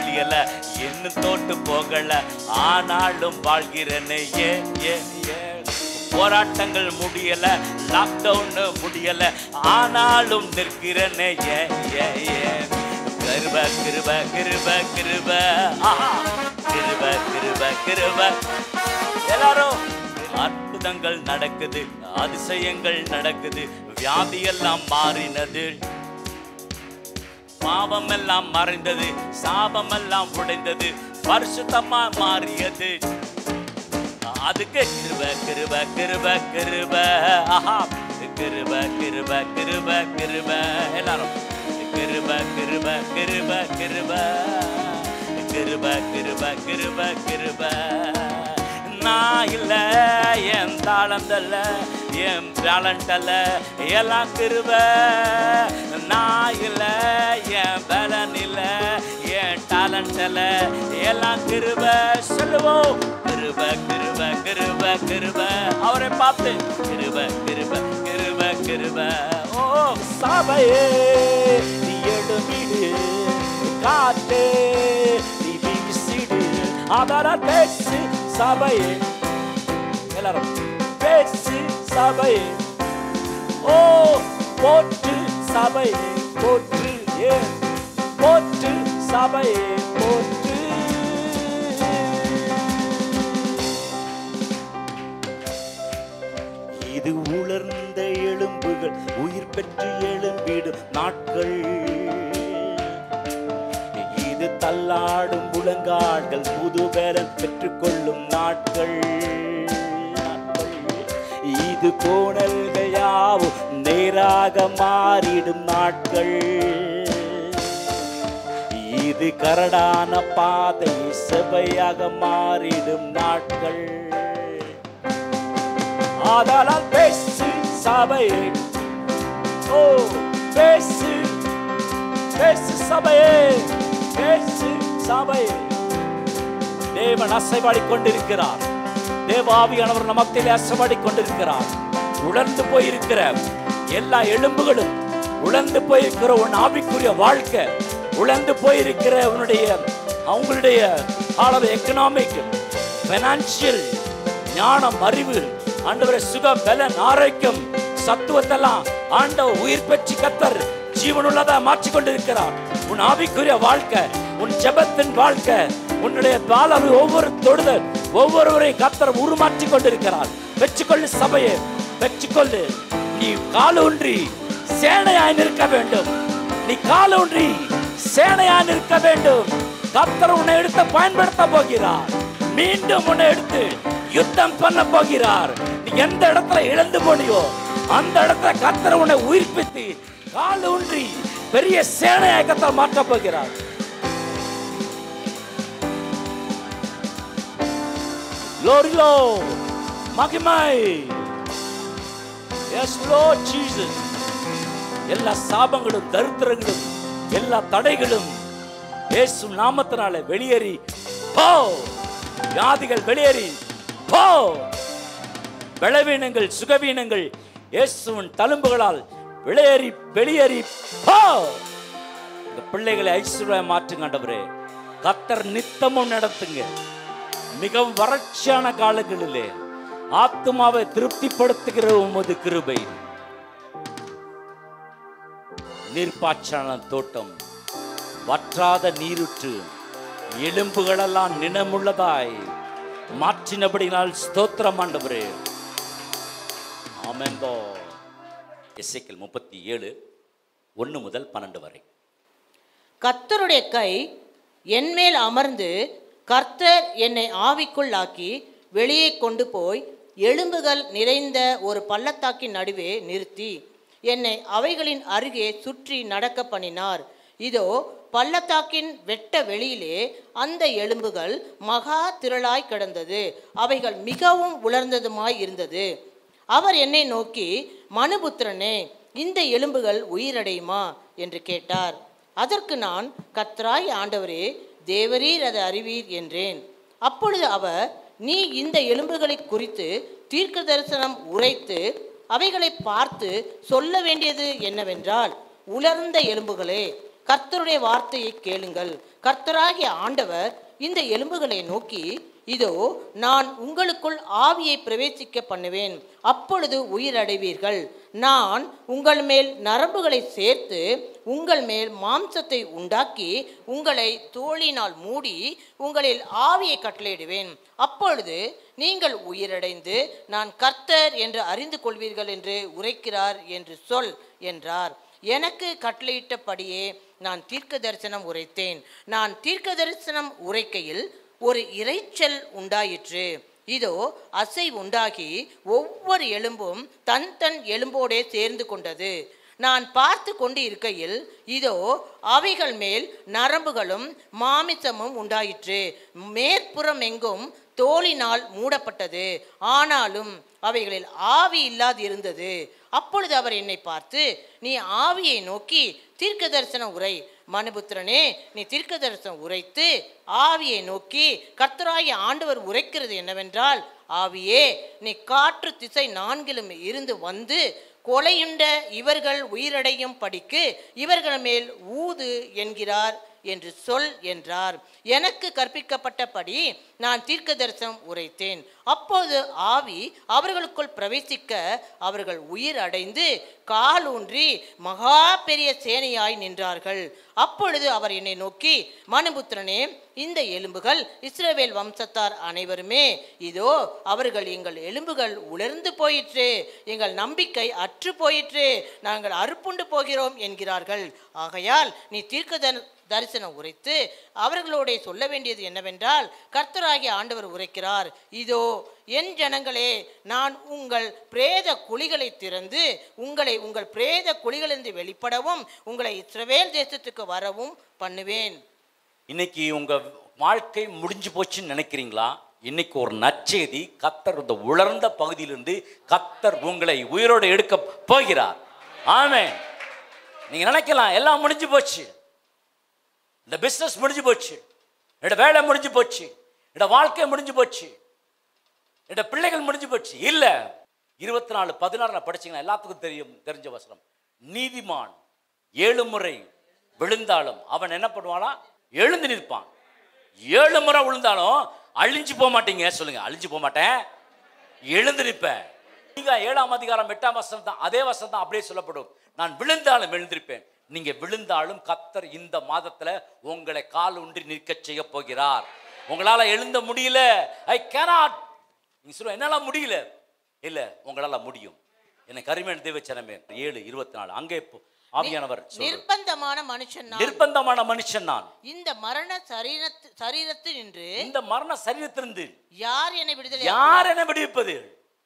அழியல இன்னும் தோட்டு போகல ஆனாலும் வாழ்கிறேனே ஏ ஏ ஏ போராட்டங்கள் முடியல லாக்டவுன் முடியல ஆனாலும் நிற்கிறேனே ஏ ஏ ஏ கிருப கிருப கிருப கிருப ஆஹா கிருப கிருப கிருப எல்லாரும் அற்புதங்கள் நடக்குது அதிசயங்கள் நடக்குது வியாதி எல்லாம் மாறினது பாவம் எல்லாம் மறைந்தது சாபம் எல்லாம் உடைந்தது பரிசுத்தமா மாறியது அதுக்கு கிருப கிருப கிருப கிருப ஆஹா கிருப கிருப கிருப கிருப எல்லாரும் கிருப கிருப கிருப கிருப கிருப கிருப கிருப கிருப நான் இல்ல என் தாளந்தல்ல என் டேலண்ட் அல்ல எல்லாம் கிருப நான் இல்ல என் பலன் இல்ல என் டேலண்ட் அல்ல எல்லாம் கிருப சொல்லுவோம் கிருப கிருப கிருப கிருப அவரை பார்த்து கிருப கிருப கிருப கிருப ஓ சபையே நீ எழுமிடு காத்தே நீ வீசிடு அவர பேசு சபையே எல்லாரும் பேசு சபையே ஓ போற்று சபையே போற்று ஏ போற்று சபையே போற்று இது உலர்ந்த எலும்புகள் உயிர் பெற்று எழும்பிடும் நாட்கள் இது தள்ளாடும் முழங்கால்கள் புது பேரன் பெற்றுக்கொள்ளும் நாட்கள் இது கோணல்கள் யாவும் நேராக மாறிடும் நாட்கள் இது கரடான பாதை செவையாக மாறிடும் நாட்கள் ஆதலால் பேசு சபையே ஓ பேசு பேசு சபையே பேசு சபையே தேவன் அசைவாடிக் கொண்டிருக்கிறார் தேவாவியானவர் நமத்திலே அசைவாடிக் கொண்டிருக்கிறார் உழந்து போயிருக்கிற எல்லா எலும்புகளும் உழந்து போயிருக்கிற உன் ஆவிக்குரிய வாழ்க்கை உழந்து போயிருக்கிற உன்னுடைய அவங்களுடைய அளவு எக்கனாமிக் பைனான்சியல் ஞானம் அறிவு ஆண்டவரை சுகம் பலன் ஆரோக்கியம் சத்துவத்தெல்லாம் ஆண்டவர் உயிர் பெற்று கத்தர் ஜீவனுள்ளதா மாற்றிக் கொண்டிருக்கிறார் உன் ஆவிக்குரிய வாழ்க்கை உன் ஜெபத்தின் வாழ்க்கை உன்னுடைய பாலவு ஒவ்வொரு தொடுதல் ஒவ்வொருவரையும் கத்தர் உருமாற்றிக் கொண்டிருக்கிறார் பெற்றுக்கொள்ளு சபையை பெற்றுக்கொள்ளு நீ காலூன்றி சேனையாய் நிற்க வேண்டும் நீ காலூன்றி சேனையாய் நிற்க வேண்டும் கத்தர் உன்னை எடுத்து பயன்படுத்த போகிறார் மீண்டும் உன்னை எடுத்து யுத்தம் பண்ண போகிறார் நீ எந்த இடத்துல இழந்து போனியோ அந்த இடத்துல கத்தர் உன்னை உயிர்ப்பித்து கால் ஊன்றி பெரிய சேனையாய் கத்தர் மாற்ற போகிறார் Glory Lord. மகிமை எஸ் Lord Jesus எல்லா சாபங்களும் தரித்திரங்களும் எல்லா தடைகளும் இயேசு நாமத்தினால வெளியேறி போ வியாதிகள் வெளியேறி போ பலவீனங்கள் சுகவீனங்கள் இயேசுவின் தழும்புகளால் வெளியேறி வெளியேறி போ இந்த பிள்ளைகளை ஐஸ்வர்ய மாற்றுங்க ஆண்டவரே கத்தர் நித்தமும் நடத்துங்க மிகவும் வறட்சியான காலங்களிலே ஆத்மாவை திருப்திப்படுத்துகிற உமது கிருபை நீர்ப்பாய்ச்சான தோட்டம் வற்றாத நீருற்று எலும்புகளெல்லாம் நினமுள்ளதாய் மாற்றினபடினால் ஸ்தோத்திரம் ஆண்டவரே ஆமென்போ எஸ்ஐக்கில் முப்பத்தி ஏழு ஒன்று முதல் பன்னெண்டு வரை கர்த்தருடைய கை என்மேல் அமர்ந்து கர்த்தர் என்னை ஆவிக்குள்ளாக்கி வெளியே கொண்டு போய் எலும்புகள் நிறைந்த ஒரு பள்ளத்தாக்கின் நடுவே நிறுத்தி என்னை அவைகளின் அருகே சுற்றி நடக்க பண்ணினார் இதோ பள்ளத்தாக்கின் வெட்ட வெளியிலே அந்த எலும்புகள் மகா திரளாய் கிடந்தது அவைகள் மிகவும் உலர்ந்ததுமாய் இருந்தது அவர் என்னை நோக்கி மனுபுத்திரனே இந்த எலும்புகள் உயிரடையுமா என்று கேட்டார் அதற்கு நான் கத்ராய் ஆண்டவரே தேவரீர் அதை அறிவீர் என்றேன் அப்பொழுது அவர் நீ இந்த எலும்புகளை குறித்து தீர்க்க தரிசனம் உரைத்து அவைகளை பார்த்து சொல்ல வேண்டியது என்னவென்றால் உலர்ந்த எலும்புகளே கர்த்தருடைய வார்த்தையை கேளுங்கள் கர்த்தராகிய ஆண்டவர் இந்த எலும்புகளை நோக்கி இதோ நான் உங்களுக்குள் ஆவியை பிரவேசிக்க பண்ணுவேன் அப்பொழுது உயிரடைவீர்கள் நான் உங்கள் மேல் நரம்புகளை சேர்த்து உங்கள் மேல் மாம்சத்தை உண்டாக்கி உங்களை தோளினால் மூடி உங்களில் ஆவியை கட்டளையிடுவேன் அப்பொழுது நீங்கள் உயிரடைந்து நான் கர்த்தர் என்று அறிந்து கொள்வீர்கள் என்று உரைக்கிறார் என்று சொல் என்றார் எனக்கு கட்டளையிட்டபடியே நான் தீர்க்க தரிசனம் உரைத்தேன் நான் தீர்க்க தரிசனம் உரைக்கையில் ஒரு இரைச்சல் உண்டாயிற்று இதோ அசை உண்டாகி ஒவ்வொரு எலும்பும் தன் தன் எலும்போடே சேர்ந்து கொண்டது நான் பார்த்து கொண்டு இருக்கையில் இதோ அவைகள் மேல் நரம்புகளும் மாமிசமும் உண்டாயிற்று மேற்புறம் எங்கும் தோலினால் மூடப்பட்டது ஆனாலும் அவைகளில் ஆவி இல்லாது இருந்தது அப்பொழுது அவர் என்னை பார்த்து நீ ஆவியை நோக்கி தீர்க்க தரிசனம் உரை மனுபுத்திரனே நீ தீர்க்க தரிசனம் உரைத்து ஆவியை நோக்கி கர்த்தராகிய ஆண்டவர் உரைக்கிறது என்னவென்றால் ஆவியே நீ காற்று திசை நான்கிலும் இருந்து வந்து கொலையுண்ட இவர்கள் உயிரடையும் படிக்கு இவர்கள் மேல் ஊது என்கிறார் என்று சொல் என்றார் எனக்கு கற்பிக்கப்பட்டபடி நான் தீர்க்க தரிசனம் உரைத்தேன் அப்போது ஆவி அவர்களுக்குள் பிரவேசிக்க அவர்கள் உயிர் அடைந்து காலூன்றி மகா பெரிய சேனையாய் நின்றார்கள் அப்பொழுது அவர் என்னை நோக்கி மனுபுத்திரனே இந்த எலும்புகள் இஸ்ரவேல் வம்சத்தார் அனைவருமே இதோ அவர்கள் எங்கள் எலும்புகள் உலர்ந்து போயிற்று எங்கள் நம்பிக்கை அற்று போயிற்று நாங்கள் அறுப்புண்டு போகிறோம் என்கிறார்கள் ஆகையால் நீ தீர்க்க தரி- தரிசனம் உரைத்து அவர்களோட சொல்ல வேண்டியது என்னவென்றால் கர்த்தராகிய ஆண்டவர் உரைக்கிறார் இதோ என் ஜனங்களே நான் உங்கள் பிரேத குழிகளை திறந்து உங்களை உங்கள் பிரேத குழிகளிலிருந்து வெளிப்படவும் உங்களை இஸ்ரவேல் தேசத்துக்கு வரவும் பண்ணுவேன் இன்னைக்கு உங்க வாழ்க்கை முடிஞ்சு போச்சுன்னு நினைக்கிறீங்களா இன்னைக்கு ஒரு நற்செய்தி கத்தர் இந்த உலர்ந்த பகுதியிலிருந்து கத்தர் உங்களை உயிரோடு எடுக்க போகிறார் ஆமென் நீங்க நினைக்கலாம் எல்லாம் முடிஞ்சு போச்சு இந்த பிசினஸ் முடிஞ்சு போச்சு என்னோட வேலை முடிஞ்சு போச்சு என்னோட வாழ்க்கை முடிஞ்சு போச்சு என்னோட பிள்ளைகள் முடிஞ்சு போச்சு இல்ல இருபத்தி நாலு பதினாறுல படிச்சீங்கன்னா எல்லாத்துக்கும் தெரியும் தெரிஞ்ச வசனம் நீதிமான் ஏழு முறை விழுந்தாலும் அவன் என்ன பண்ணுவானா எழுந்து நிற்பான் ஏழு முறை விழுந்தாலும் அழிஞ்சு போக மாட்டீங்க சொல்லுங்க அழிஞ்சு போக மாட்டேன் எழுந்து நிற்பேன் நீங்க ஏழாம் அதிகாரம் எட்டாம் வசனம் தான் அதே வசனம் தான் அப்படியே சொல்லப்படும் நான் விழுந்தாலும் எழுந்திருப்பேன் நீங்க விழுந்தாலும் கத்தர் இந்த மாதத்துல உங்களை கால் ஊன்றி நிற்கச் செய்ய போகிறார் உங்களால எழுந்த முடியல ஐ cannot நீங்க சொல்லுவ என்னால முடியல இல்ல உங்களால முடியும் எனக்கு அருமையான தேவச்சனமே ஏழு இருபத்தி நாலு அங்கே இப்போ ஆவியானவர் சொல்றார். நிர்பந்தமான மனுஷன் நான் நிர்பந்தமான மனுஷன் நான் இந்த மரண சரீரத்து சரீரத்தில் நின்று இந்த மரண சரீரத்திலிருந்து யார் என்னை விடுதலை யார் என்ன விடுவிப்பது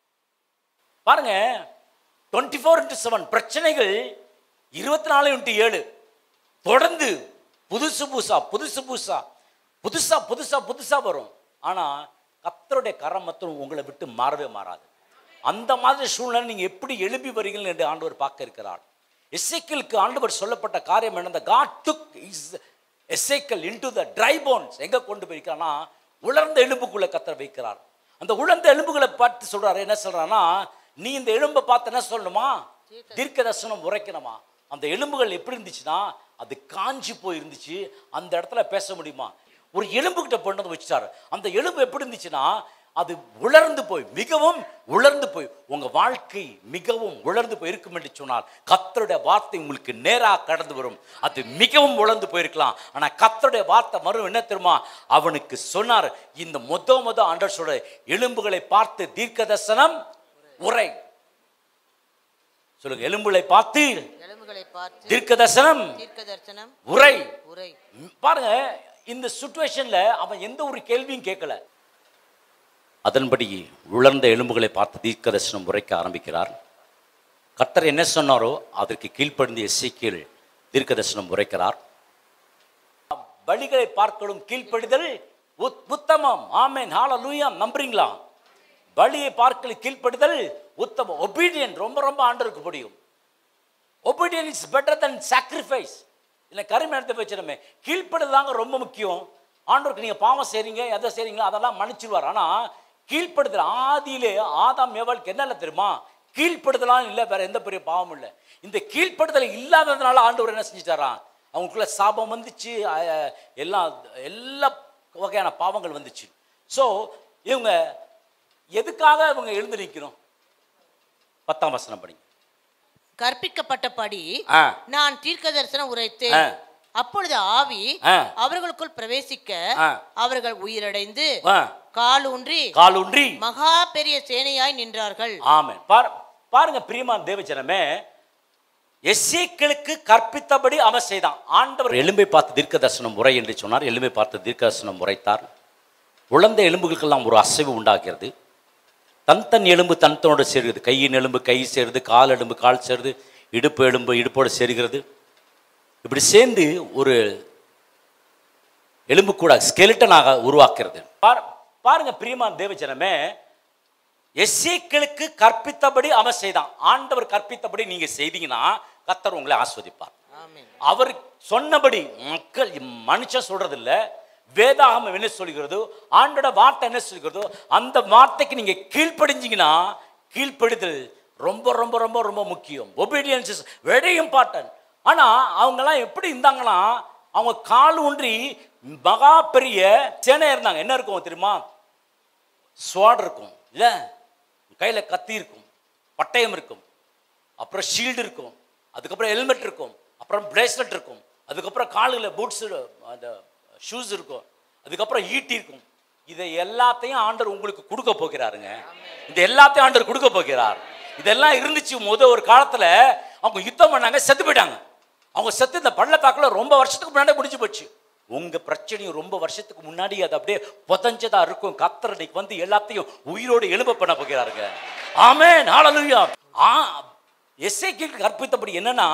பாருங்க டுவெண்ட்டி ஃபோர் இன்ட்டு செவன் பிரச்சனைகள் இருபத்தி நாலு இன்ட்டு ஏழு தொடர்ந்து புதுசு புதுசா புதுசு புதுசா புதுசா புதுசா புதுசா வரும் ஆனா கத்தருடைய கரம் மற்றும் உங்களை விட்டு மாறவே மாறாது அந்த மாதிரி சூழ்நிலை நீங்க எப்படி எழுப்பி வரீர்கள் என்று ஆண்டவர் பார்க்க இருக்கிறார் எஸ்ஐக்கிளுக்கு ஆண்டவர் சொல்லப்பட்ட காரியம் என்ன God took is Ezekiel into the dry bones எங்க கொண்டு போயிருக்கானா உலர்ந்த எலும்புக்குள்ள கத்தர் வைக்கிறார் அந்த உலர்ந்த எலும்புகளை பார்த்து சொல்றாரு என்ன சொல்றான்னா நீ இந்த எலும்பை பார்த்து என்ன சொல்லணுமா தீர்க்க தரிசனம் உரைக்கணுமா அந்த எலும்புகள் எப்படி இருந்துச்சுன்னா அது காஞ்சி போயிருந்துச்சு அந்த இடத்துல பேச முடியுமா ஒரு எலும்பு கிட்ட கொண்டு வந்து வச்சுட்டாரு அந்த எலும்பு எப்படி இருந்துச்சுன்னா அது உலர்ந்து போய் மிகவும் உலர்ந்து போய் உங்க வாழ்க்கை மிகவும் உலர்ந்து போய் இருக்கும் என்று சொன்னால் கத்தருடைய வார்த்தை உங்களுக்கு நேராக கடந்து வரும் அது மிகவும் உலர்ந்து போயிருக்கலாம் ஆனா கத்தருடைய வார்த்தை வரும் என்ன தெரியுமா அவனுக்கு சொன்னார் இந்த மொத மொத ஆண்டர் சொல்ற எலும்புகளை பார்த்து தீர்க்க தரிசனம் உரை சொல்லுங்க எலும்புகளை பார்த்து எலும்புகளை பார்த்து தீர்க்க தரிசனம் தீர்க்க தரிசனம் உரை உரை ம், பாருங்க இந்த சுச்சுவேஷன்ல அவன் எந்த ஒரு கேள்வியும் கேட்கல அதன்படி உலர்ந்த எலும்புகளை பார்த்து தீர்க்க தரிசனம் உரைக்க ஆரம்பிக்கிறார் கர்த்தர் என்ன சொன்னாரோ அதற்கு கீழ்ப்படிந்து எஸ்ஐக்கியல் தீர்க்க தரிசனம் உரைக்கிறார் வழிகளை பார்க்கலும் கீழ்ப்படிதல் உத்- உத்தமம் ஆமென் ஹalleluya நம்புறீங்களா வழியை பார்க்கல கீழ்ப்படிதல் உத்தமம் ஒபீடியன் ரொம்ப ரொம்ப ஆண்டருக்கு முடியும் obedience is better than sacrifice இல்லை கருமை எடுத்து வச்சிருமே கீழ்ப்படுதாங்க ரொம்ப முக்கியம் ஆண்டவருக்கு நீங்கள் பாவம் செய்றீங்க எதை செய்றீங்களோ அதெல்லாம் மன்னிச்சிருவார் ஆனால் கீழ்ப்படுதல் ஆதியிலே ஆதாம் ஏவாளுக்கு என்ன இல்லை தெரியுமா கீழ்ப்படுதலாம் இல்லை வேற எந்த பெரிய பாவமும் இல்லை இந்த கீழ்ப்படுதல் இல்லாததுனால ஆண்டவர் என்ன செஞ்சிட்டாராம் அவங்களுக்குள்ள சாபம் வந்துச்சு அஹ், எல்லாம் எல்லா வகையான பாவங்கள் வந்துச்சு ஸோ இவங்க எதுக்காக இவங்க எழுந்து நிற்கணும் பத்தாம் வசனம் படிங்க கற்பிக்கப்பட்டபடி ஆ நான் தீர்க்க தரிசனம் உரைத்தேன் ஆ. அப்பொழுது ஆவி ஆ. அவர்களுக்குள் பிரவேசிக்க ஆ. அவர்கள் உயிரடைந்து ஆ காலூன்றி காலூன்றி மகா பெரிய சேனையாய் நின்றார்கள் ஆமென் பார் பாருங்க பிரியமான் தேவஜனமே எஸ்ஏக்களுக்கு கற்பித்தபடி அவன் செய்தான் ஆண்டவர் எலும்பை பார்த்து தீர்க்க தரிசனம் முறை என்று சொன்னார் எலும்பை பார்த்து தீர்க்க தரிசனம் முறைத்தார் உழந்த எலும்புகளுக்கெல்லாம் ஒரு அசைவு உண்டாகிறது தன் தன் எலும்பு தன் தன்னோடு சேருகிறது கையின் எலும்பு கை சேருது கால் எலும்பு கால் சேருது இடுப்பு எலும்பு இடுப்போடு சேருகிறது இப்படி சேர்ந்து ஒரு எலும்பு கூட ஸ்கெலிட்டனாக உருவாக்குறது பார் பாருங்க பிரியமான் தேவஜனமே எஸ்ஏக்களுக்கு கற்பித்தபடி அவன் செய்தான் ஆண்டவர் கற்பித்தபடி நீங்க செய்தீங்கன்னா கத்தர் உங்களை ஆஸ்வதிப்பார் ஆமென் அவர் சொன்னபடி மக்கள் மனுஷன் சொல்றது இல்ல வேதாகமம் என்ன சொல்கிறதோ ஆண்டோட வார்த்தை என்ன சொல்கிறதோ அந்த வார்த்தைக்கு நீங்க கீழ்ப்படிஞ்சீங்கன்னா கீழ்ப்படிதல் ரொம்ப ரொம்ப ரொம்ப ரொம்ப முக்கியம் ஒபீடியன்ஸ் இஸ் வெரி இம்பார்ட்டன்ட் ஆனா அவங்கெல்லாம் எப்படி இருந்தாங்கன்னா அவங்க கால் ஊன்றி மகா பெரிய சேனை இருந்தாங்க என்ன இருக்கும் தெரியுமா ஸ்வாட் இருக்கும் இல்ல கையில கத்தி இருக்கும் பட்டயம் இருக்கும் அப்புறம் ஷீல்டு இருக்கும் அதுக்கப்புறம் ஹெல்மெட் இருக்கும் அப்புறம் பிரேஸ்லெட் இருக்கும் அதுக்கப்புறம் காலில் பூட்ஸ் அந்த ஷூஸ் இருக்கும் அதுக்கப்புறம் ஈட்டி இருக்கும் இதை எல்லாத்தையும் ஆண்டவர் உங்களுக்கு கொடுக்க போகிறாருங்க இந்த எல்லாத்தையும் ஆண்டவர் கொடுக்க போகிறார் இதெல்லாம் இருந்துச்சு முத ஒரு காலத்துல அவங்க யுத்தம் பண்ணாங்க செத்து போயிட்டாங்க அவங்க செத்து இந்த பள்ளத்தாக்குல ரொம்ப வருஷத்துக்கு முன்னாடி முடிஞ்சு போச்சு உங்க பிரச்சனையும் ரொம்ப வருஷத்துக்கு முன்னாடி அது அப்படியே புதஞ்சதா இருக்கும் கத்தர் இன்னைக்கு வந்து எல்லாத்தையும் உயிரோடு எழும்ப பண்ண போகிறாருங்க ஆமென் ஹalleluya ஆ எஸ்ஐக்கு கற்பித்தபடி என்னன்னா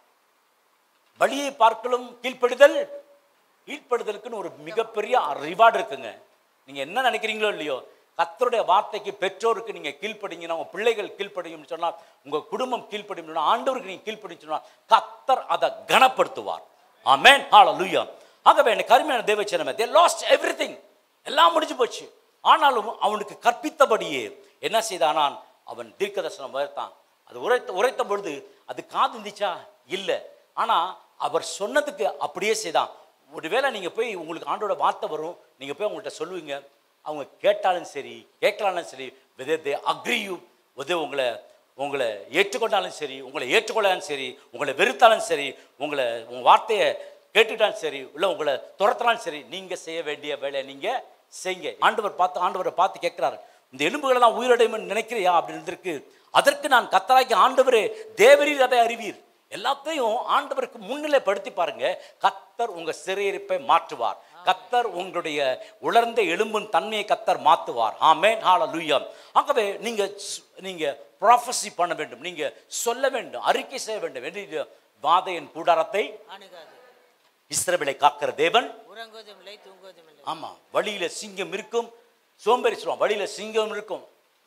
வழியை பார்க்கலும் கீழ்ப்படுதல் கீழ்ப்படுதலுக்குன்னு ஒரு மிகப்பெரிய ரிவார்டு இருக்குங்க நீங்க என்ன நினைக்கிறீங்களோ இல்லையோ கத்தருடைய வார்த்தைக்கு பெற்றோருக்கு நீங்க கீழ்ப்படிங்கன்னா உங்க பிள்ளைகள் கீழ்ப்படியும்னு சொன்னா உங்க குடும்பம் கீழ்ப்படியும் சொன்னா ஆண்டவருக்கு நீங்க கீழ்ப்படியும் சொன்னா கத்தர் அதை கனப்படுத்துவார் ஆமென் ஹalleluya ஆகவே எனக்கு அருமையான தேவச்சனமே தே லாஸ்ட் எவ்ரிதிங் எல்லாம் முடிஞ்சு போச்சு ஆனாலும் அவனுக்கு கற்பித்தபடியே என்ன செய்தானான் அவன் தீர்க்கதர்சனம் உரைத்தான் அது உரைத்த உரைத்த பொழுது அது காது இருந்துச்சா இல்லை ஆனா அவர் சொன்னதுக்கு அப்படியே செய்தான் ஒருவேளை நீங்க போய் உங்களுக்கு ஆண்டோட வார்த்தை வரும் நீங்க போய் அவங்கள்ட்ட சொல்லுவீங்க அவங்க கேட்டாலும் சரி கேட்கலாலும் சரி விதே தே அக்ரியூ உதவி உங்களை உங்களை ஏற்றுக்கொண்டாலும் சரி உங்களை ஏற்றுக்கொள்ளாலும் சரி உங்களை வெறுத்தாலும் சரி உங்களை உங்க வார்த்தையை கேட்டுட்டாலும் சரி இல்லை உங்களை துரத்தினாலும் சரி நீங்க செய்ய வேண்டிய வேலையை நீங்க செய்யுங்க ஆண்டவர் பார்த்து ஆண்டவரை பார்த்து கேட்கிறாரு இந்த எலும்புகளெல்லாம் உயிரடையும்னு நினைக்கிறியா அப்படின்னு இருக்கு அதற்கு நான் கத்தராக்கி ஆண்டவரே தேவரீர் அதை அறிவீர் எல்லாத்தையும் ஆண்டவருக்கு முன்னிலைப்படுத்தி பாருங்க கத்தர் உங்க சிறையிருப்பை மாற்றுவார் கத்தர் உங்களுடைய உலர்ந்த எலும்பின் தன்மையை கத்தர் மாற்றுவார் ஆமென் ஹalleluya ஆகவே நீங்க ஸ்- நீங்க ப்ராஃபஸி பண்ண வேண்டும் நீங்க சொல்ல வேண்டும் அறிக்கை செய்ய வேண்டும் என்று வாதையின் கூடாரத்தை அணுகாது இஸ்ரவேலை காக்கிற தேவன் உறங்குவதும் இல்லை தூங்குவதும் இல்லை ஆமா வழியில சிங்கம் இருக்கும் சோம்பேறி சொல்லுவான் வழியில சிங்கம் இருக்கும்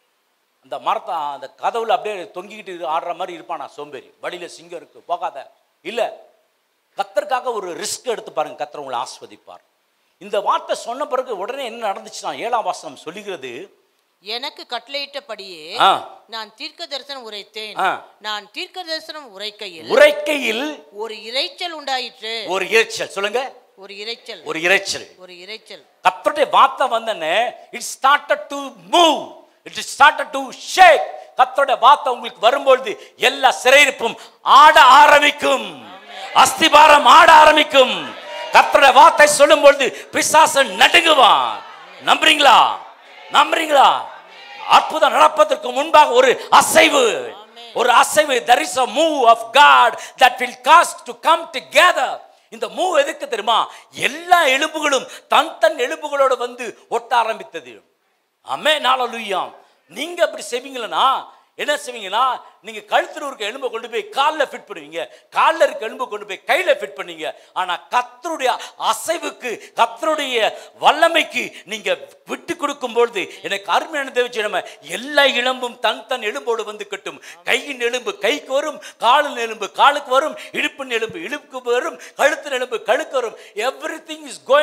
அந்த மரத்தை அந்த கதவுல அப்படியே தொங்கிக்கிட்டு ஆடுற மாதிரி இருப்பானா சோம்பேறி வழியில சிங்கம் இருக்கு போகாத இல்ல கத்தருக்காக ஒரு ரிஸ்க் எடுத்து பாருங்க கத்தர் உங்களை ஆஸ்வதிப்பார் இந்த வார்த்தை சொன்ன பிறகு உடனே என்ன நடந்துச்சுன்னா ஏழாம் வாசனம் சொல்லுகிறது எனக்கு கட்டளையிட்டபடியே ஆ, நான் தீர்க்க தரிசனம் உரைத்தேன் ஆ. நான் தீர்க்க தரிசனம் உரைக்கையில் உரைக்கையில் ஒரு இரைச்சல் உண்டாயிற்று ஒரு இரைச்சல் சொல்லுங்க ஒரு இரைச்சல் ஒரு இரைச்சல் ஒரு இரைச்சல் கத்தருடைய வார்த்தை வந்தனே it started to move it started to shake கத்தருடைய வார்த்தை உங்களுக்கு வரும்பொழுது எல்லா சிறையிருப்பும் ஆட ஆரம்பிக்கும் அஸ்திபாரம் ஆட ஆரம்பிக்கும் கத்தருடைய வார்த்தை சொல்லும் பொழுது பிசாசன் நடுங்குவான் நம்புறீங்களா நம்புறீங்களா அற்புதம் நடப்பதற்கு முன்பாக ஒரு அசைவு ஒரு அசைவு there is a move of God that will cause to come together இந்த மூவ் எதுக்கு தெரியுமா எல்லா எலும்புகளும் தன் தன் எலும்புகளோட வந்து ஒட்ட ஆரம்பித்தது அமே நாளலுயாம் நீங்க அப்படி செய்வீங்களா என்ன செய்வீங்கன்னா நீங்க கழுத்துல இருக்க எலும்பை கொண்டு போய் காலில் ஃபிட் பண்ணுவீங்க காலில் இருக்க எலும்பை கொண்டு போய் கையில ஃபிட் பண்ணீங்க ஆனா கத்தருடைய அசைவுக்கு கத்தருடைய வல்லமைக்கு நீங்க விட்டு கொடுக்கும் பொழுது எனக்கு அருமையான தேவச்சு நம்ம எல்லா எலும்பும் தன் தன் எலும்போடு வந்து கட்டும் கையின் எலும்பு கைக்கு வரும் காலின் எலும்பு காலுக்கு வரும் இடுப்பின் எலும்பு இடுப்புக்கு வரும் கழுத்தின் எலும்பு கழுக்கு வரும் everything is going to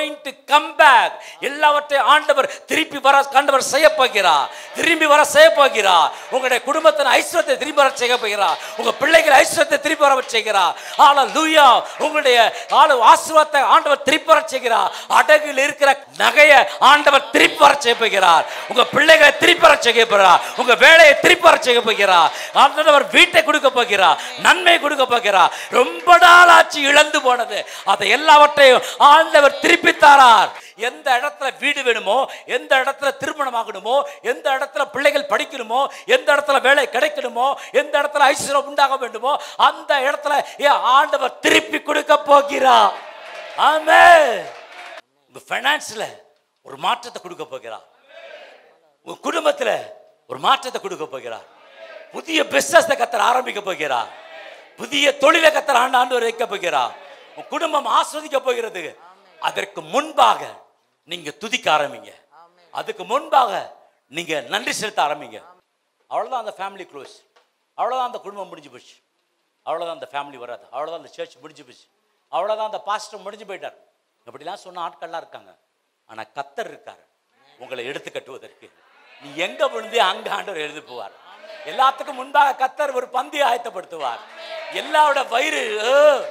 come back எல்லாவற்றையும் ஆண்டவர் திருப்பி வர ஆண்டவர் செய்ய போகிறார் திரும்பி வர செய்ய போகிறார் உங்களுடைய குடும்பத்தின் ஐஸ்வரத்தை திரும்பி வர செய்ய போகிறார் உங்க பிள்ளைகள் ஐஸ்வரத்தை திருப்பி வர செய்கிறார் ஆனா லூயா உங்களுடைய ஆளு ஆசீர்வாதத்தை ஆண்டவர் திருப்பி வர செய்கிறார் அடகில் இருக்கிற நகையை ஆண்டவர் திருப்பி வர செய்ய போகிறார் உங்க பிள்ளைகளை திருப்பி வர செய்ய போகிறார் உங்க வேலையை திருப்பி வர செய்ய போகிறார் ஆண்டவர் வீட்டை கொடுக்க போகிறார் நன்மை கொடுக்க போகிறார் ரொம்ப நாள் ஆச்சு இழந்து போனது அதை எல்லாவற்றையும் ஆண்டவர் திருப்பி தாரார் எந்த இடத்துல வீடு வேணுமோ எந்த இடத்துல திருமணம் ஆகணுமோ எந்த இடத்துல பிள்ளைகள் படிக்கணுமோ எந்த இடத்துல வேலை கிடைக்கணுமோ எந்த இடத்துல ஐஸ்வர்யம் உண்டாக வேண்டுமோ அந்த இடத்துல என் ஆண்டவர் திருப்பி கொடுக்க போகிறார் ஆமே உங்க ஃபைனான்ஸ்ல ஒரு மாற்றத்தை கொடுக்க போகிறார் உங்க குடும்பத்துல ஒரு மாற்றத்தை கொடுக்க போகிறார் புதிய பிசினஸ் கத்தர் ஆரம்பிக்க போகிறார் புதிய தொழிலை கத்தர் ஆண்டு ஆண்டு வைக்க போகிறார் உங்க குடும்பம் ஆஸ்வதிக்க போகிறது அதற்கு முன்பாக நீங்க துதிக்க ஆரம்பிங்க அதுக்கு முன்பாக நீங்க நன்றி செலுத்த ஆரம்பிங்க அவ்வளவுதான் அந்த ஃபேமிலி க்ளோஸ் அவ்வளவுதான் அந்த குடும்பம் முடிஞ்சு போச்சு அவ்வளவுதான் அந்த ஃபேமிலி வராது அவ்வளவுதான் அந்த சர்ச் முடிஞ்சு போச்சு அவ்வளவுதான் அந்த பாஸ்டர் முடிஞ்சு போயிட்டார் இப்படிலாம் சொன்ன ஆட்கள்லாம் இருக்காங்க ஆனா கத்தர் இருக்காரு உங்களை எடுத்து கட்டுவதற்கு நீ எங்க விழுந்து அங்க ஆண்டவர் எழுதி போவார் எல்லாத்துக்கும் முன்பாக கத்தர் ஒரு பந்தி ஆயத்தப்படுத்துவார் எல்லாரோட வயிறு ஏ,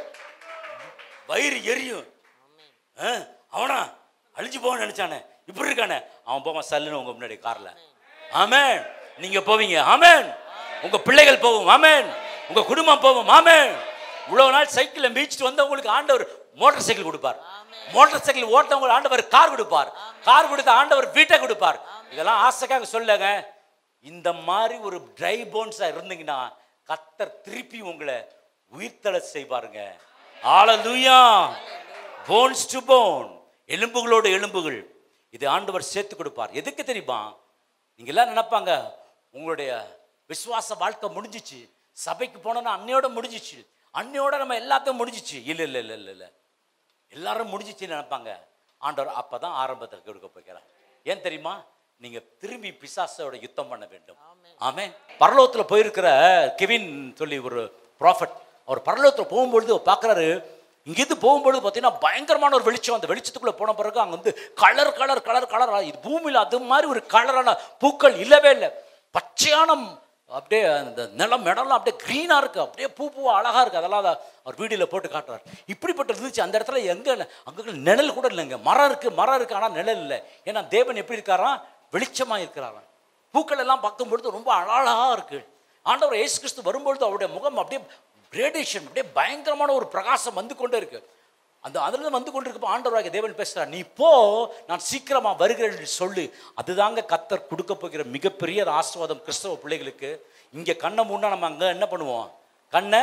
வயிறு எரியும் ஆ, அவனா அழிஞ்சு போக நினைச்சானே இப்படி இருக்கானே அவன் போவான் சல்லுன்னு உங்க முன்னாடி கார்ல ஆமென் நீங்க போவீங்க ஆமென் உங்க பிள்ளைகள் போவோம் ஆமென் உங்க குடும்பம் போவோம் ஆமென் இவ்வளவு நாள் சைக்கிள்ல மீச்சிட்டு வந்தவங்களுக்கு ஆண்டவர் மோட்டார் சைக்கிள் கொடுப்பார் மோட்டார் சைக்கிள் ஓட்டவங்க ஆண்டவர் கார் கொடுப்பார் கார் கொடுத்த ஆண்டவர் வீட்டை கொடுப்பார் இதெல்லாம் ஆசைக்காக சொல்லுங்க இந்த மாதிரி ஒரு ட்ரை போன்ஸா இருந்தீங்கன்னா கத்தர் திருப்பி உங்களை உயிர்த்தல செய்வாருங்க ஆலலூயா போன்ஸ் டு போன் எலும்புகளோடு எலும்புகள் இது ஆண்டவர் சேர்த்து கொடுப்பார் எதுக்கு தெரியுமா நீங்க எல்லாம் நினைப்பாங்க உங்களுடைய விசுவாச வாழ்க்கை முடிஞ்சிச்சு சபைக்கு போனோன்னா அன்னையோட முடிஞ்சிச்சு அன்னையோட நம்ம எல்லாத்தையும் முடிஞ்சிச்சு இல்ல இல்ல இல்ல இல்ல இல்ல எல்லாரும் முடிஞ்சிச்சுன்னு நினைப்பாங்க ஆண்டவர் அப்பதான் ஆரம்பத்தில் கொடுக்க போகிறார் ஏன் தெரியுமா நீங்க திரும்பி பிசாசோட யுத்தம் பண்ண வேண்டும் ஆமென் பரலோகத்துல போயிருக்கிற கெவின் சொல்லி ஒரு ப்ராஃபட் அவர் பரலோகத்துல போகும்பொழுது அவர் பார்க்கறாரு இங்கேருந்து போகும்பொழுது பார்த்தீங்கன்னா பயங்கரமான ஒரு வெளிச்சம் அந்த வெளிச்சத்துக்குள்ள போன பிறகு அங்க வந்து கலர் கலர் கலர் கலர் இது பூமியில அது மாதிரி ஒரு கலரான பூக்கள் இல்லவே இல்லை பச்சையான அப்படியே அந்த நிலம் இடம்லாம் அப்படியே க்ரீனாக இருக்குது அப்படியே பூ பூவா அழகாக இருக்குது அதெல்லாம் அதை அவர் வீடியோவில் போட்டு காட்டுறார் இப்படிப்பட்ட இருந்துச்சு அந்த இடத்துல எங்கே அங்கே நிழல் கூட இல்லைங்க மரம் இருக்குது மரம் இருக்குது ஆனால் நிழல் இல்லை ஏன்னா தேவன் எப்படி இருக்காராம் வெளிச்சமாக இருக்கிறாராம் பூக்கள் எல்லாம் பார்க்கும்பொழுது ரொம்ப அழகாக இருக்கு ஆண்டவர் இயேசு கிறிஸ்து வரும்பொழுது அவருடைய முகம் அப்படியே ரேடியேஷன் அப்படியே பயங்கரமான ஒரு பிரகாசம் வந்து கொண்டே இருக்கு அந்த அதுலேருந்து வந்து கொண்டிருக்கப்போ ஆண்டவராக தேவன் பேசுகிறார் நீ போ நான் சீக்கிரமா வருகிறேன் என்று சொல்லு அதுதாங்க கத்தர் கொடுக்க போகிற மிகப்பெரிய ஒரு ஆசீர்வாதம் கிறிஸ்தவ பிள்ளைகளுக்கு இங்கே கண்ணை மூடா நம்ம அங்கே என்ன பண்ணுவோம் கண்ணை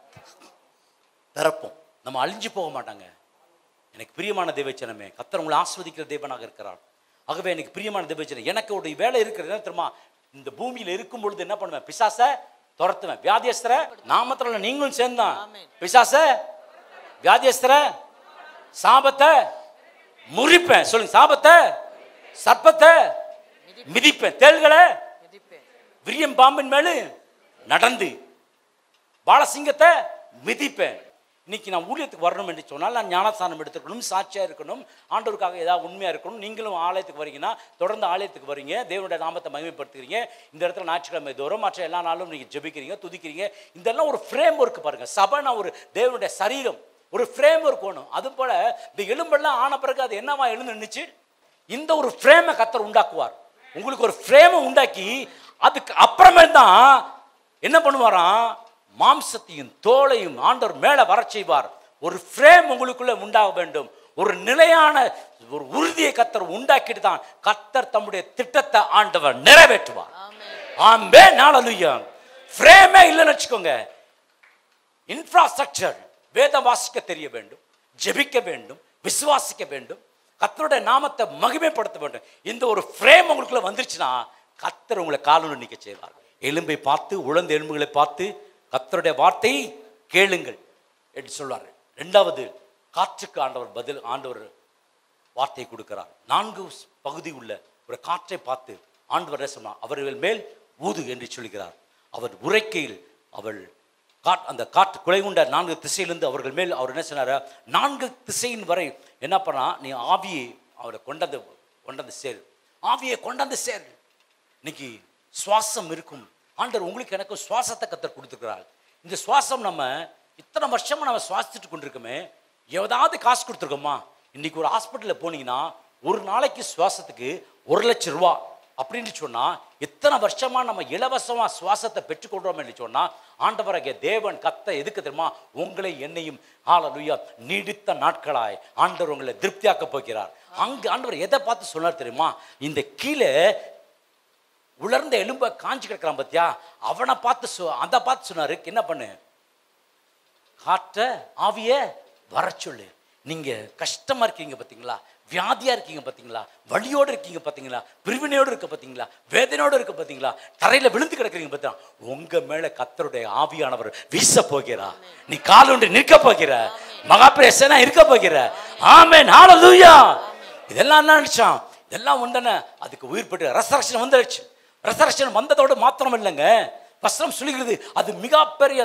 திறப்போம் நம்ம அழிஞ்சு போக மாட்டாங்க எனக்கு பிரியமான தேவச்சனமே கத்தர் உங்களை ஆஸ்வதிக்கிற தேவனாக இருக்கிறார் ஆகவே எனக்கு பிரியமான தேவச்சனம் எனக்கு ஒரு வேலை இருக்கிறது என்ன தெரியுமா இந்த பூமியில் இருக்கும் பொழுது என்ன பண்ணுவேன் பிசாச துரத்துவேன் வியாதியஸ்தர நாமத்துல நீங்களும் சேர்ந்தான் பிசாச வியாதியஸ்தர சாபத்தை முறிப்பேன் சொல்லுங்க சாபத்தை சர்ப்பத்தை மிதிப்பேன் தேள்களை விரியம் பாம்பின் மேலு நடந்து பாலசிங்கத்தை மிதிப்பேன் இன்னைக்கு நான் ஊழியத்துக்கு வரணும் என்று சொன்னால் நான் ஞானஸ்தானம் எடுத்துக்கணும் சாட்சியாக இருக்கணும் ஆண்டவருக்காக ஏதாவது உண்மையாக இருக்கணும் நீங்களும் ஆலயத்துக்கு வரீங்கன்னா தொடர்ந்து ஆலயத்துக்கு வரீங்க தேவனுடைய நாமத்தை மகிமைப்படுத்துகிறீங்க இந்த இடத்துல ஞாயிற்றுக்கிழமை தோறும் மற்ற எல்லா நாளும் நீங்கள் ஜெபிக்கிறீங்க துதிக்கிறீங்க இதெல்லாம் ஒரு ஃப்ரேம் ஒர்க் பாருங்க சபைனா ஒரு தேவனுடைய சரீரம் ஒரு ஃப்ரேம் ஒர்க் வேணும் அது போல இந்த எலும்பெல்லாம் ஆன பிறகு அது என்னவா எழுந்து நின்றுச்சு இந்த ஒரு ஃப்ரேமை கத்தர் உண்டாக்குவார் உங்களுக்கு ஒரு ஃப்ரேமை உண்டாக்கி அதுக்கு அப்புறமே தான் என்ன பண்ணுவாராம் மாம்சத்தையும் தோலையும் ஆண்டவர் மேலே வரச் செய்வார் ஒரு ஃப்ரேம் உங்களுக்குள்ள உண்டாக வேண்டும் ஒரு நிலையான ஒரு உறுதியை கத்தர் உண்டாக்கிட்டு தான் கத்தர் தம்முடைய திட்டத்தை ஆண்டவர் நிறைவேற்றுவார் ஆம்பே நாளலுயா ஃப்ரேமே இல்லைன்னு வச்சுக்கோங்க இன்ஃப்ராஸ்ட்ரக்சர் வேதம் வாசிக்க தெரிய வேண்டும் ஜெபிக்க வேண்டும் விசுவாசிக்க வேண்டும் கத்தருடைய நாமத்தை மகிமைப்படுத்த வேண்டும் இந்த ஒரு ஃப்ரேம் உங்களுக்குள்ள வந்துருச்சுன்னா கத்தர் உங்களை காலூர் நிற்க செய்வார் எலும்பை பார்த்து உழந்த எலும்புகளை பார்த்து கத்தருடைய வார்த்தையை கேளுங்கள் என்று சொல்வார் ரெண்டாவது காற்றுக்கு ஆண்டவர் பதில் ஆண்டவர் வார்த்தை கொடுக்கிறார் நான்கு பகுதி உள்ள ஒரு காற்றை பார்த்து ஆண்டவர் என்ன சொன்னார் அவர்கள் மேல் ஊது என்று சொல்கிறார் அவர் உரைக்கையில் அவள் காட் அந்த காற்று குலைகுண்ட நான்கு திசையிலிருந்து அவர்கள் மேல் அவர் என்ன சொன்னார் நான்கு திசையின் வரை என்ன பண்ணா நீ ஆவியை அவரை கொண்டது கொண்டது சேர் ஆவியை கொண்டாந்து சேர் இன்னைக்கு சுவாசம் இருக்கும் ஆண்டவர் உங்களுக்கு எனக்கு சுவாசத்தை கத்தர் கொடுத்துருக்கிறார் இந்த சுவாசம் நம்ம இத்தனை வருஷமா நம்ம சுவாசிச்சுட்டு கொண்டிருக்கோமே ஏதாவது காசு கொடுத்துருக்கோமா இன்னைக்கு ஒரு ஹாஸ்பிட்டலில் போனீங்கன்னா ஒரு நாளைக்கு சுவாசத்துக்கு ஒரு லட்சம் ரூபா அப்படின்னு சொன்னா எத்தனை வருஷமா நம்ம இலவசமா சுவாசத்தை பெற்றுக்கொள்றோம் என்று சொன்னா ஆண்டவராகிய தேவன் கத்த எதுக்கு தெரியுமா உங்களை என்னையும் ஹalleluya நீடித்த நாட்களாய் ஆண்டவர் உங்களை திருப்தியாக்க போகிறார் அங்க ஆண்டவர் எதை பார்த்து சொன்னார் தெரியுமா இந்த கீழே உலர்ந்த எலும்பை காஞ்சி கிடக்கிறான் பார்த்தியா அவனை பார்த்து சொ- அதை பார்த்து சொன்னாரு என்ன பண்ணு காற்ற ஆவிய வர சொல்லு நீங்க கஷ்டமா இருக்கீங்க பாத்தீங்களா வியாதியா இருக்கீங்க பாத்தீங்களா வலியோடு இருக்கீங்க பாத்தீங்களா பிரிவினையோடு இருக்க பாத்தீங்களா வேதனையோடு இருக்க பாத்தீங்களா தரையில விழுந்து கிடக்குறீங்க பார்த்தா உங்க மேல கத்தருடைய ஆவியானவர் வீச போகிறா நீ காலுண்டு நிற்க போகிற மகாபிரேசனா இருக்க போகிற ஆமென் ஹalleluya இதெல்லாம் என்ன நினைச்சான் இதெல்லாம் உண்டன அதுக்கு உயிர் பெற்று ரெசரக்ஷன் வந்துடுச்சு ரெசரக்ஷன் வந்ததோடு மாத்திரம் இல்லைங்க வஸ்திரம் சொல்லுகிறது அது மிகப்பெரிய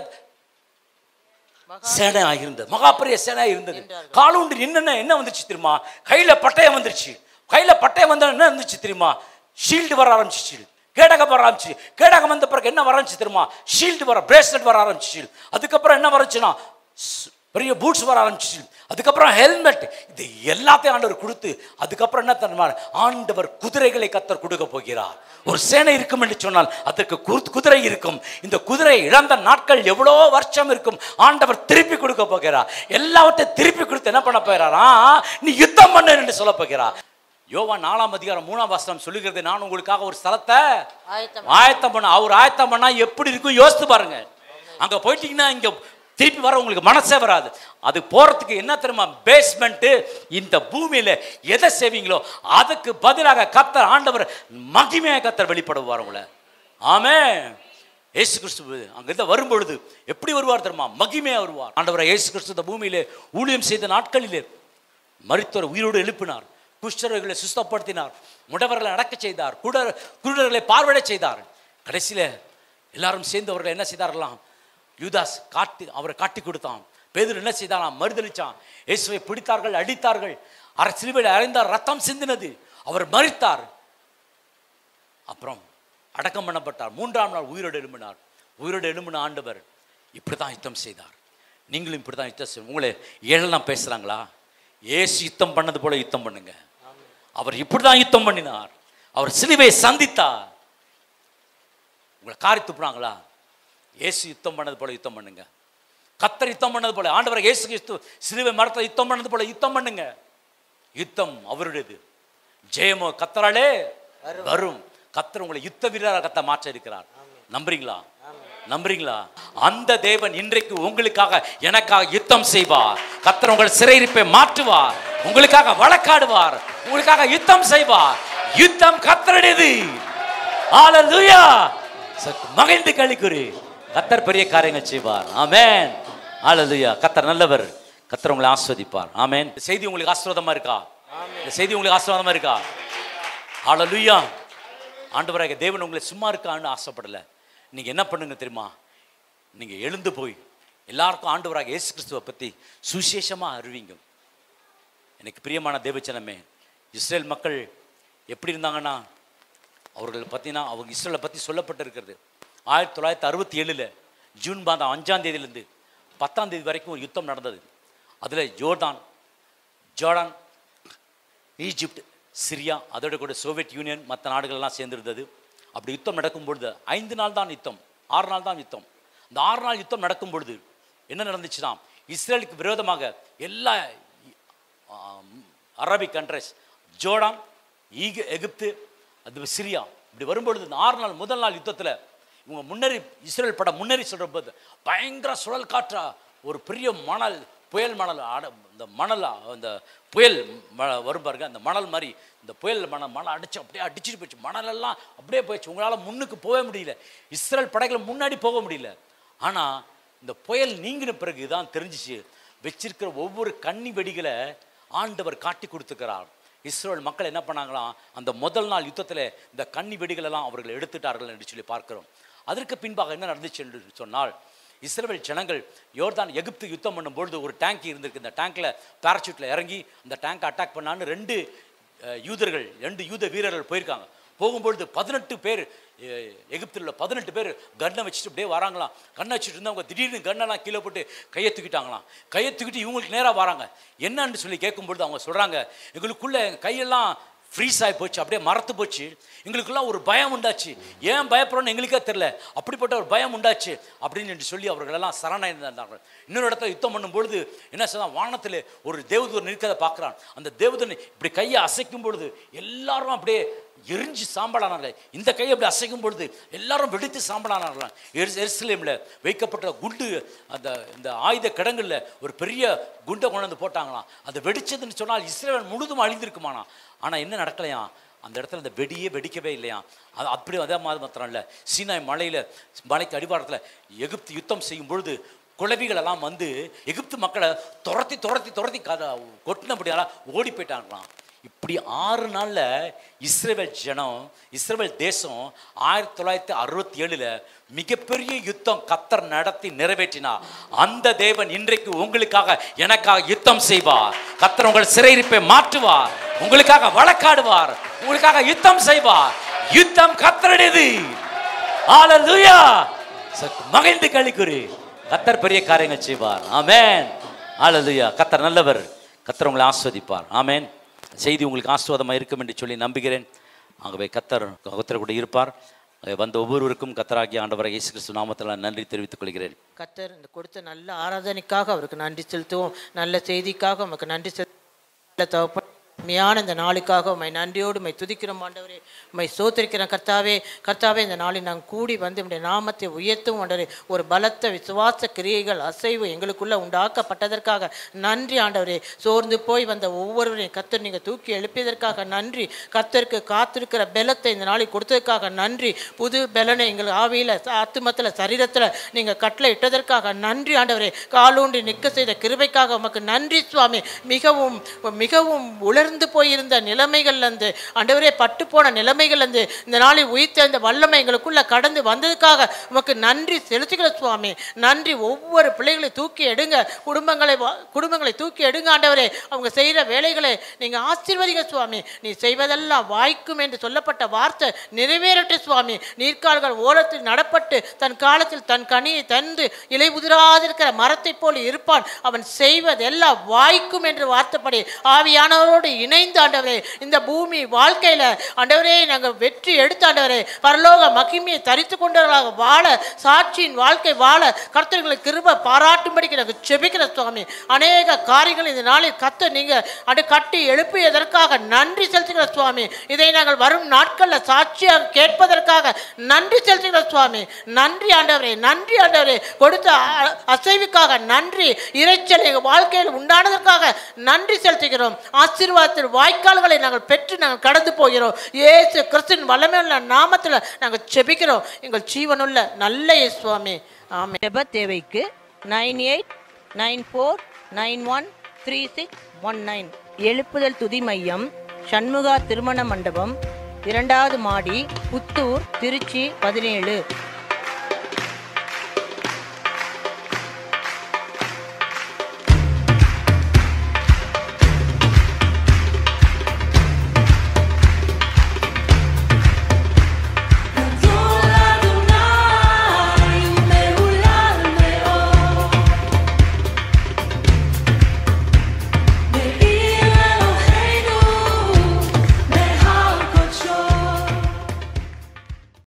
சேனை இருந்தது மகாபெரிய சேனை இருந்தது காலுண்டு நின்னு என்ன வந்துச்சு தெரியுமா கையில பட்டயம் வந்துருச்சு கையில பட்டயம் வந்தா என்ன இருந்துச்சு தெரியுமா ஷீல்டு வர ஆரம்பிச்சு கேடகம் வர ஆரம்பிச்சு கேடகம் வந்த பிறகு என்ன வர ஆரம்பிச்சு தெரியுமா ஷீல்டு வர பிரேஸ்லெட் வர ஆரம்பிச்சு அதுக்கப்புறம் என்ன வரச்சுன்னா ஸ்- பெரிய பூட்ஸ் வர ஆரம்பிச்சு அதுக்கப்புறம் ஹெல்மெட் இது எல்லாத்தையும் ஆண்டவர் கொடுத்து அதுக்கப்புறம் என்ன தெரியுமா ஆண்டவர் குதிரைகளை கத்தர் கொடுக்க போகிறார் ஒரு சேனை இருக்கும் என்று சொன்னால் அதற்கு கு- குதிரை இருக்கும் இந்த குதிரை இழந்த நாட்கள் எவ்வளோ வருஷம் இருக்கும் ஆண்டவர் திருப்பி கொடுக்க போகிறார் எல்லாவற்றையும் திருப்பி கொடுத்து என்ன பண்ண போகிறாரா நீ யுத்தம் பண்ணு என்று சொல்ல போகிறார் யோவா நாலாம் அதிகாரம் மூணாம் வசனம் சொல்லுகிறது நான் உங்களுக்காக ஒரு ஸ்தலத்தை ஆயத்தம் ஆயத்தம் பண்ண அவர் ஆயத்தம் பண்ணா எப்படி இருக்கும் யோசித்து பாருங்க அங்க போயிட்டீங்கன்னா இங்க திருப்பி வர உங்களுக்கு மனசே வராது அது போறதுக்கு என்ன தெரியுமா பேஸ்மெண்ட் இந்த பூமியில எதை செய்வீங்களோ அதுக்கு பதிலாக கத்தர் ஆண்டவர் மகிமையாக கத்தர் வெளிப்படுவார் உங்களை ஆமே இயேசு கிறிஸ்து அங்கிருந்து வரும்பொழுது எப்படி வருவார் தெரியுமா மகிமையா வருவார் ஆண்டவரை இயேசு கிறிஸ்து இந்த பூமியிலே ஊழியம் செய்த நாட்களிலே மரித்தோர் உயிரோடு எழுப்பினார் குஷ்டர்களை சுஸ்தப்படுத்தினார் முடவர்களை அடக்க செய்தார் குடர் குருடர்களை பார்வையிட செய்தார் கடைசியில் எல்லாரும் சேர்ந்து அவர்களை என்ன செய்தார்களாம் யூதாஸ் காட்டி அவரை காட்டி கொடுத்தான் பேதுரு என்ன செய்தாராம் மறுதளிச்சான் இயேசுவை பிடித்தார்கள் அடித்தார்கள் அரை சிலுவையில் அறைந்தார் ரத்தம் சிந்தினது அவர் மறித்தார் அப்புறம் அடக்கம் பண்ணப்பட்டார் மூன்றாம் நாள் உயிரோடு எழும்பினார் உயிரோடு எழும்பின ஆண்டவர் இப்படி தான் யுத்தம் செய்தார் நீங்களும் இப்படி தான் யுத்தம் செய்ய உங்களை ஏழெல்லாம் பேசுகிறாங்களா ஏசு யுத்தம் பண்ணது போல யுத்தம் பண்ணுங்க அவர் இப்படி தான் யுத்தம் பண்ணினார் அவர் சிலுவை சந்தித்தார் உங்களை காரி துப்புறாங்களா ஏசு யுத்தம் பண்ணது போல யுத்தம் பண்ணுங்க கத்தர் யுத்தம் பண்ணது போல ஆண்டவர் இயேசு கிறிஸ்து சிலுவை மரத்தில் யுத்தம் பண்ணது போல யுத்தம் பண்ணுங்க யுத்தம் அவருடையது ஜெயமோ கத்தராலே வரும் கத்தர் உங்களை யுத்த வீரராக கத்த மாற்ற இருக்கிறார் நம்புறீங்களா நம்புறீங்களா அந்த தேவன் இன்றைக்கு உங்களுக்காக எனக்காக யுத்தம் செய்வார் கத்தர் உங்கள் சிறையிருப்பை மாற்றுவார் உங்களுக்காக வழக்காடுவார் உங்களுக்காக யுத்தம் செய்வார் யுத்தம் கத்தருடையது ஹalleluya சற்று மகிழ்ந்து களிக்குறி கத்தர் பெரிய காரியங்கள் செய்வார் ஆமென் ஹalleluya கத்தர் நல்லவர் கத்தர் உங்களை ஆஸ்வதிப்பார் ஆமென் இந்த செய்தி உங்களுக்கு ஆசீர்வாதமா இருக்கா இந்த செய்தி உங்களுக்கு ஆசீர்வாதமா இருக்கா ஹalleluya ஆண்டவராக தேவன் உங்களை சும்மா இருக்கான்னு ஆசைப்படல நீங்க என்ன பண்ணுங்க தெரியுமா நீங்க எழுந்து போய் எல்லாருக்கும் ஆண்டவராக இயேசு கிறிஸ்துவை பத்தி சுவிசேஷமா அறிவிங்க எனக்கு பிரியமான தேவச்சனமே இஸ்ரேல் மக்கள் எப்படி இருந்தாங்கன்னா அவர்கள் பார்த்தீங்கன்னா அவங்க இஸ்ரேலை பற்றி சொல்லப்பட்டிருக்கிறது ஆயிரத்தி தொள்ளாயிரத்தி அறுபத்தி ஏழில் ஜூன் மாதம் அஞ்சாம் தேதியிலேருந்து பத்தாம் தேதி வரைக்கும் ஒரு யுத்தம் நடந்தது அதில் ஜோர்டான் ஜோர்டான் ஈஜிப்ட் சிரியா அதோட கூட சோவியத் யூனியன் மற்ற நாடுகள்லாம் சேர்ந்திருந்தது அப்படி யுத்தம் நடக்கும் பொழுது ஐந்து நாள் தான் யுத்தம் ஆறு நாள் தான் யுத்தம் இந்த ஆறு நாள் யுத்தம் நடக்கும் பொழுது என்ன நடந்துச்சுன்னா இஸ்ரேலுக்கு விரோதமாக எல்லா ஆம், அரபிக் கண்ட்ரிஸ் ஜோர்டான் ஈக எகிப்து அது சிரியா இப்படி வரும்பொழுது இந்த ஆறு நாள் முதல் நாள் யுத்தத்தில் இவங்க முன்னேறி இஸ்ரேல் படம் முன்னேறி சொல்கிற போது பயங்கர சுழல் காற்றா ஒரு பெரிய மணல் புயல் மணல் அட இந்த மணல் அந்த புயல் ம- வரும் பாருங்க அந்த மணல் மாதிரி இந்த புயல் மணல் மணல் அடிச்சு அப்படியே அடிச்சுட்டு போயிடுச்சு மணலெல்லாம் அப்படியே போயிடுச்சு உங்களால் முன்னுக்கு போகவே முடியல இஸ்ரேல் படைகள் முன்னாடி போக முடியல ஆனால் இந்த புயல் நீங்கின பிறகு தான் தெரிஞ்சிச்சு வச்சிருக்கிற ஒவ்வொரு கன்னி வெடிகளை ஆண்டவர் காட்டி கொடுத்துக்கிறார் இஸ்ரேல் மக்கள் என்ன பண்ணாங்களாம் அந்த முதல் நாள் யுத்தத்தில் இந்த கன்னி வெடிகள் எல்லாம் அவர்கள் எடுத்துட்டார்கள் என்று சொல்லி பார்க்கிறோம் அதற்கு பின்பாக என்ன நடந்துச்சு என்று சொன்னால் இஸ்ரவேல் ஜனங்கள் யோர்தான் எகிப்து யுத்தம் பண்ணும்பொழுது ஒரு டேங்க் இருந்திருக்கு இந்த டேங்க்ல பேராசூட்டில் இறங்கி அந்த டேங்கை அட்டாக் பண்ணான்னு ரெண்டு அஹ், யூதர்கள் ரெண்டு யூத வீரர்கள் போயிருக்காங்க போகும்பொழுது பதினெட்டு பேர் எ- எகிப்தில் உள்ள பதினெட்டு பேர் கன்னை வச்சுட்டு அப்படியே வராங்களாம் கண்ணை வச்சுட்டு இருந்தவங்க திடீர்னு கண்ணெல்லாம் கீழே போட்டு கையை தூக்கிட்டாங்களாம் கையை தூக்கிட்டு இவங்களுக்கு நேராக வராங்க என்னன்னு சொல்லி கேட்கும்பொழுது அவங்க சொல்கிறாங்க எங்களுக்குள்ள கையெல்லாம் ஃப்ரீஸ் ஆகி போச்சு அப்படியே மறத்து போச்சு எங்களுக்கெல்லாம் ஒரு பயம் உண்டாச்சு ஏன் பயப்படுறோன்னு எங்களுக்கே தெரில அப்படிப்பட்ட ஒரு பயம் உண்டாச்சு அப்படின்னு என்று சொல்லி அவர்களெல்லாம் சரணடைந்தார்கள் இன்னொரு இடத்துல யுத்தம் பண்ணும்பொழுது என்ன செய்தான் வானத்தில் ஒரு தேவதூர் நிற்கிறத பார்க்குறான் அந்த தேவதூர் இப்படி கையை அசைக்கும் பொழுது எல்லாரும் அப்படியே எரிஞ்சு சாம்பலானார்கள் இந்த கையை அப்படி அசைக்கும் பொழுது எல்லாரும் வெடித்து சாம்பலானார்களாம் எருஸ் எருசலேமில் வைக்கப்பட்ட குண்டு அந்த இந்த ஆயுத கிடங்குல ஒரு பெரிய குண்டை கொண்டு வந்து போட்டாங்களாம் அது வெடிச்சதுன்னு சொன்னால் இஸ்ரேல் முழுதும் அழிந்திருக்குமானா ஆனால் என்ன நடக்கலையாம் அந்த இடத்துல அந்த வெடியே வெடிக்கவே இல்லையாம் அது அப்படி அதே மாதிரி மாத்திரம் இல்லை சீனாய் மலையில் மலைக்கு அடிவாரத்தில் எகிப்து யுத்தம் செய்யும் பொழுது குழவிகள் எல்லாம் வந்து எகிப்து மக்களை துரத்தி துரத்தி துரத்தி கதை கொட்டினபடியால ஓடி போயிட்டாங்களாம் இப்படி ஆறு நாள்ல இஸ்ரேல் ஜனம் இஸ்ரேல் தேசம் ஆயிரத்தி தொள்ளாயிரத்தி அறுபத்தி ஏழுல மிகப்பெரிய யுத்தம் கத்தர் நடத்தி நிறைவேற்றினார் அந்த தேவன் இன்றைக்கு உங்களுக்காக எனக்காக யுத்தம் செய்வார் கத்தர் உங்கள் சிறையிருப்பை மாற்றுவார் உங்களுக்காக வழக்காடுவார் உங்களுக்காக யுத்தம் செய்வார் யுத்தம் கத்தருடையது ஹalleluya சற்று மகிழ்ந்து களிக்குறி கத்தர் பெரிய காரியங்கள் செய்வார் ஆமென் ஹalleluya கத்தர் நல்லவர் கத்தர் உங்களை ஆஸ்வதிப்பார் ஆமென் செய்தி உங்களுக்கு ஆஸ்வாதமாக இருக்கும் என்று சொல்லி நம்புகிறேன் ஆகவே கத்தர் கத்தர் கூட இருப்பார் ஆகவே வந்த ஒவ்வொருவருக்கும் கத்தராகிய ஆண்டவரை இயேசு கிறிஸ்து நாமத்தில் நான் நன்றி தெரிவித்துக் கொள்கிறேன் கத்தர் இந்த கொடுத்த நல்ல ஆராதனைக்காக அவருக்கு நன்றி செலுத்துவோம் நல்ல செய்திக்காக உமக்கு நன்றி செலுத்த தகப்பன் உண்மையான இந்த நாளுக்காக உம்மை நன்றியோடு உம்மை துதிக்கிறோம் ஆண்டவரே உம்மை சோத்திருக்கிறோம் கர்த்தாவே கர்த்தாவே இந்த நாளில் நாங்கள் கூடி வந்து உம்முடைய நாமத்தை உயர்த்தும் ஆண்டவரே ஒரு பலத்த விசுவாச கிரியைகள் அசைவு எங்களுக்குள்ள உண்டாக்கப்பட்டதற்காக நன்றி ஆண்டவரே சோர்ந்து போய் வந்த ஒவ்வொருவரையும் கத்தர் நீங்கள் தூக்கி எழுப்பியதற்காக நன்றி கத்தருக்கு காத்திருக்கிற பலத்தை இந்த நாளில் கொடுத்ததற்காக நன்றி புது பலனை எங்கள் ஆவியில் ஆத்துமத்தில் சரீரத்தில் நீங்கள் கட்டளை இட்டதற்காக நன்றி ஆண்டவரே காலூன்றி நிற்க செய்த கிருபைக்காக உமக்கு நன்றி சுவாமி மிகவும் மிகவும் உலர்ந்து போயிருந்த நிலைமைகள்லேருந்து ஆண்டவரே பட்டு போன நிலைமைகள்லேருந்து இந்த நாளில் உயிர்த்த இந்த வல்லமை எங்களுக்குள்ள கடந்து வந்ததுக்காக உமக்கு நன்றி செலுத்துகிற சுவாமி நன்றி ஒவ்வொரு பிள்ளைகளை தூக்கி எடுங்க குடும்பங்களை வா- குடும்பங்களை தூக்கி எடுங்க ஆண்டவரே அவங்க செய்கிற வேலைகளை நீங்கள் ஆசீர்வதிங்க சுவாமி நீ செய்வதெல்லாம் வாய்க்கும் என்று சொல்லப்பட்ட வார்த்தை நிறைவேறட்டும் சுவாமி நீர்க்கால்கள் ஓரத்தில் நடப்பட்டு தன் காலத்தில் தன் கனியை தந்து இலை உதிராதிருக்கிற மரத்தைப் போல் இருப்பான் அவன் செய்வதெல்லாம் வாய்க்கும் என்று வார்த்தைப்படி ஆவியானவரோடு இணைந்து ஆண்டவரே இந்த பூமி வாழ்க்கையில் ஆண்டவரே நாங்கள் வெற்றி எடுத்து ஆண்டவரே பரலோக மகிமையை தரித்து கொண்டவர்களாக வாழ சாட்சியின் வாழ்க்கை வாழ கர்த்தர்களை கிருப பாராட்டும்படிக்கு நாங்கள் செபிக்கிற சுவாமி அநேக காரியங்கள் இந்த நாளில் கத்த நீங்கள் அடு கட்டி எழுப்பியதற்காக நன்றி செலுத்துகிற சுவாமி இதை நாங்கள் வரும் நாட்களில் சாட்சியாக கேட்பதற்காக நன்றி செலுத்துகிற சுவாமி நன்றி ஆண்டவரே நன்றி ஆண்டவரே கொடுத்த அ- அசைவுக்காக நன்றி இறைச்சல் எங்கள் வாழ்க்கையில் உண்டானதற்காக நன்றி செலுத்துகிறோம் ஆசீர்வாதத்தில் வாய்க்கால்களை நாங்கள் பெற்று நாங்கள் கடந்து போகிறோம் இயேசு கிறிஸ்துவின் வல்லமையுள்ள நாமத்தில் நாங்கள் செபிக்கிறோம் எங்கள் ஜீவனுள்ள நல்ல இயேசு சுவாமி ஆமென் ஜெப தேவைக்கு nine eight nine four nine one three six one nine எழுப்புதல் துதி மையம் சண்முகா திருமண மண்டபம் இரண்டாவது மாடி புத்தூர் திருச்சி பதினேழு